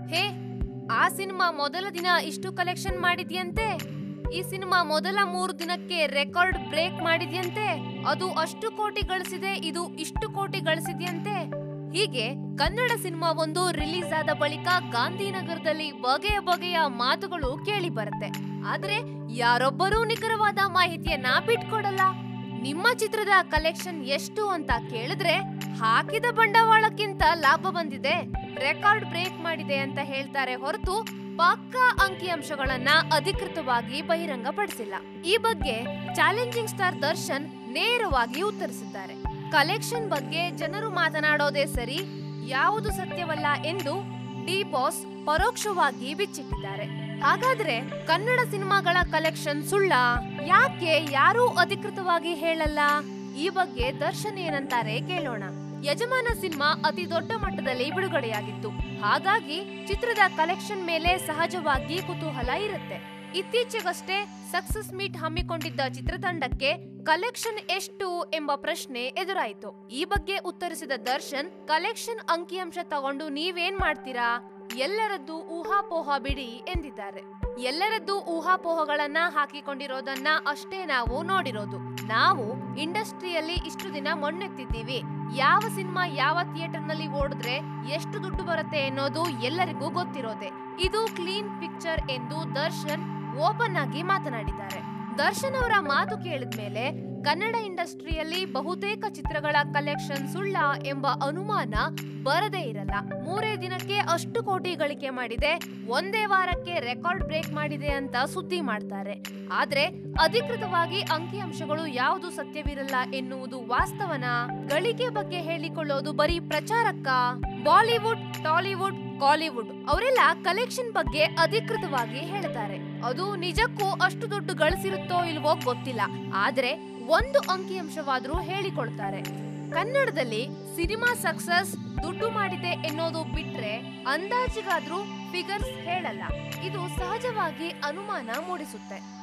ಹೇ ಆ ಸಿನಿಮಾ ಮೊದಲ ದಿನ ಇಷ್ಟು ಕಲೆಕ್ಷನ್ ಮಾಡಿದ್ಯಂತೆ ಈ ಸಿನಿಮಾ ಮೊದಲ ಮೂರು ದಿನಕ್ಕೆ ರೆಕಾರ್ಡ್ ಬ್ರೇಕ್ ಮಾಡಿದ್ಯಂತೆ ಅದು ಅಷ್ಟು ಕೋಟಿ ಗಳಿಸಿದೆ ಇದು ಇಷ್ಟು ಕೋಟಿ ಗಳಿಸಿದ್ಯಂತೆ ಹೀಗೆ ಕನ್ನಡ ಸಿನಿಮಾ ಒಂದು ರಿಲೀಸ್ ಆದ ಬಳಿಕ ಗಾಂಧಿನಗರದಲ್ಲಿ ಬಗೆಯ ಬಗೆಯ ಮಾತುಗಳು ಕೇಳಿ ಬರುತ್ತೆ ಆದ್ರೆ ಯಾರೊಬ್ಬರೂ ನಿಖರವಾದ ಮಾಹಿತಿಯನ್ನ ಬಿಟ್ಕೊಡಲ್ಲ ನಿಮ್ಮ ಚಿತ್ರದ ಕಲೆಕ್ಷನ್ ಎಷ್ಟು ಅಂತ ಕೇಳಿದ್ರೆ ಹಾಕಿದ ಬಂಡವಾಳಕ್ಕಿಂತ ಲಾಭ ಬಂದಿದೆ ರೆಕಾರ್ಡ್ ಬ್ರೇಕ್ ಮಾಡಿದೆ ಅಂತ ಹೇಳ್ತಾರೆ ಹೊರತು ಪಕ್ಕಾ ಅಂಕಿಅಂಶಗಳನ್ನ ಅಧಿಕೃತವಾಗಿ ಬಹಿರಂಗಪಡಿಸಿಲ್ಲ ಈ ಬಗ್ಗೆ ಚಾಲೆಂಜಿಂಗ್ ಸ್ಟಾರ್ ದರ್ಶನ್ ನೇರವಾಗಿ ಉತ್ತರಿಸಿದ್ದಾರೆ ಕಲೆಕ್ಷನ್ ಬಗ್ಗೆ ಜನರು ಮಾತನಾಡೋದೇ ಸರಿ ಯಾವುದು ಸತ್ಯವಲ್ಲ ಎಂದು ಡಿ ಬಾಸ್ ಪರೋಕ್ಷವಾಗಿ ಬಿಚ್ಚಿಟ್ಟಿದ್ದಾರೆ ಹಾಗಾದ್ರೆ ಕನ್ನಡ ಸಿನಿಮಾಗಳ ಕಲೆಕ್ಷನ್ ಸುಳ್ಳ ಯಾಕೆ ಯಾರೂ ಅಧಿಕೃತವಾಗಿ ಹೇಳಲ್ಲ ಈ ಬಗ್ಗೆ ದರ್ಶನ್ ಏನಂತಾರೆ ಕೇಳೋಣ ಯಜಮಾನ ಸಿನಿಮಾ ಅತಿ ದೊಡ್ಡ ಮಟ್ಟದಲ್ಲಿ ಬಿಡುಗಡೆಯಾಗಿತ್ತು ಹಾಗಾಗಿ ಚಿತ್ರದ ಕಲೆಕ್ಷನ್ ಮೇಲೆ ಸಹಜವಾಗಿ ಕುತೂಹಲ ಇರುತ್ತೆ ಇತ್ತೀಚೆಗಷ್ಟೇ ಸಕ್ಸಸ್ ಮೀಟ್ ಹಮ್ಮಿಕೊಂಡಿದ್ದ ಚಿತ್ರತಂಡಕ್ಕೆ ಕಲೆಕ್ಷನ್ ಎಷ್ಟು ಎಂಬ ಪ್ರಶ್ನೆ ಎದುರಾಯಿತು ಈ ಬಗ್ಗೆ ಉತ್ತರಿಸಿದ ದರ್ಶನ್ ಕಲೆಕ್ಷನ್ ಅಂಕಿಅಂಶ ತಗೊಂಡು ನೀವೇನ್ ಮಾಡ್ತೀರಾ ಎಲ್ಲರದ್ದು ಊಹಾಪೋಹ ಬಿಡಿ ಎಂದಿದ್ದಾರೆ ಎಲ್ಲರದ್ದು ಊಹಾಪೋಹಗಳನ್ನ ಹಾಕಿಕೊಂಡಿರೋದನ್ನ ಅಷ್ಟೇ ನಾವು ನೋಡಿರೋದು ನಾವು ಇಂಡಸ್ಟ್ರಿಯಲ್ಲಿ ಇಷ್ಟು ದಿನ ಮೊನ್ನೆತ್ತಿದ್ದೀವಿ ಯಾವ ಸಿನಿಮಾ ಯಾವ ಥಿಯೇಟರ್ ನಲ್ಲಿ ಓಡಿದ್ರೆ ಎಷ್ಟು ದುಡ್ಡು ಬರುತ್ತೆ ಅನ್ನೋದು ಎಲ್ಲರಿಗೂ ಗೊತ್ತಿರೋದೆ ಇದು ಕ್ಲೀನ್ ಪಿಕ್ಚರ್ ಎಂದು ದರ್ಶನ್ ಓಪನ್ ಆಗಿ ಮಾತನಾಡಿದ್ದಾರೆ ದರ್ಶನ್ ಅವರ ಮಾತು ಕೇಳಿದ್ಮೇಲೆ ಕನ್ನಡ ಇಂಡಸ್ಟ್ರಿಯಲ್ಲಿ ಬಹುತೇಕ ಚಿತ್ರಗಳ ಕಲೆಕ್ಷನ್ ಸುಳ್ಳ ಎಂಬ ಅನುಮಾನ ಬರದೇ ಇರಲ್ಲ ಮೂರೇ ದಿನಕ್ಕೆ ಅಷ್ಟು ಕೋಟಿ ಗಳಿಕೆ ಮಾಡಿದೆ ಒಂದೇ ವಾರಕ್ಕೆ ರೆಕಾರ್ಡ್ ಬ್ರೇಕ್ ಮಾಡಿದೆ ಅಂತ ಸುದ್ದಿ ಮಾಡ್ತಾರೆ ಆದ್ರೆ ಅಧಿಕೃತವಾಗಿ ಅಂಕಿಅಂಶಗಳು ಯಾವುದು ಸತ್ಯವಿರಲ್ಲ ಎನ್ನುವುದು ವಾಸ್ತವನ ಗಳಿಕೆ ಬಗ್ಗೆ ಹೇಳಿಕೊಳ್ಳೋದು ಬರೀ ಪ್ರಚಾರಕ್ಕ ಬಾಲಿವುಡ್ ಟಾಲಿವುಡ್ ಕಾಲಿವುಡ್ ಅವರೆಲ್ಲ ಕಲೆಕ್ಷನ್ ಬಗ್ಗೆ ಅಧಿಕೃತವಾಗಿ ಹೇಳ್ತಾರೆ ಅದು ನಿಜಕ್ಕೂ ಅಷ್ಟು ದುಡ್ಡು ಗಳಿಸಿರುತ್ತೋ ಇಲ್ವೋ ಗೊತ್ತಿಲ್ಲ ಆದ್ರೆ ಒಂದು ಅಂಕಿಅಂಶವಾದ್ರೂ ಹೇಳಿಕೊಳ್ತಾರೆ ಕನ್ನಡದಲ್ಲಿ ಸಿನಿಮಾ ಸಕ್ಸಸ್ ದುಡ್ಡು ಮಾಡಿದೆ ಎನ್ನೋದು ಬಿಟ್ರೆ ಅಂದಾಜಿಗಾದ್ರೂ ಫಿಗರ್ಸ್ ಹೇಳಲ್ಲ ಇದು ಸಹಜವಾಗಿ ಅನುಮಾನ ಮೂಡಿಸುತ್ತೆ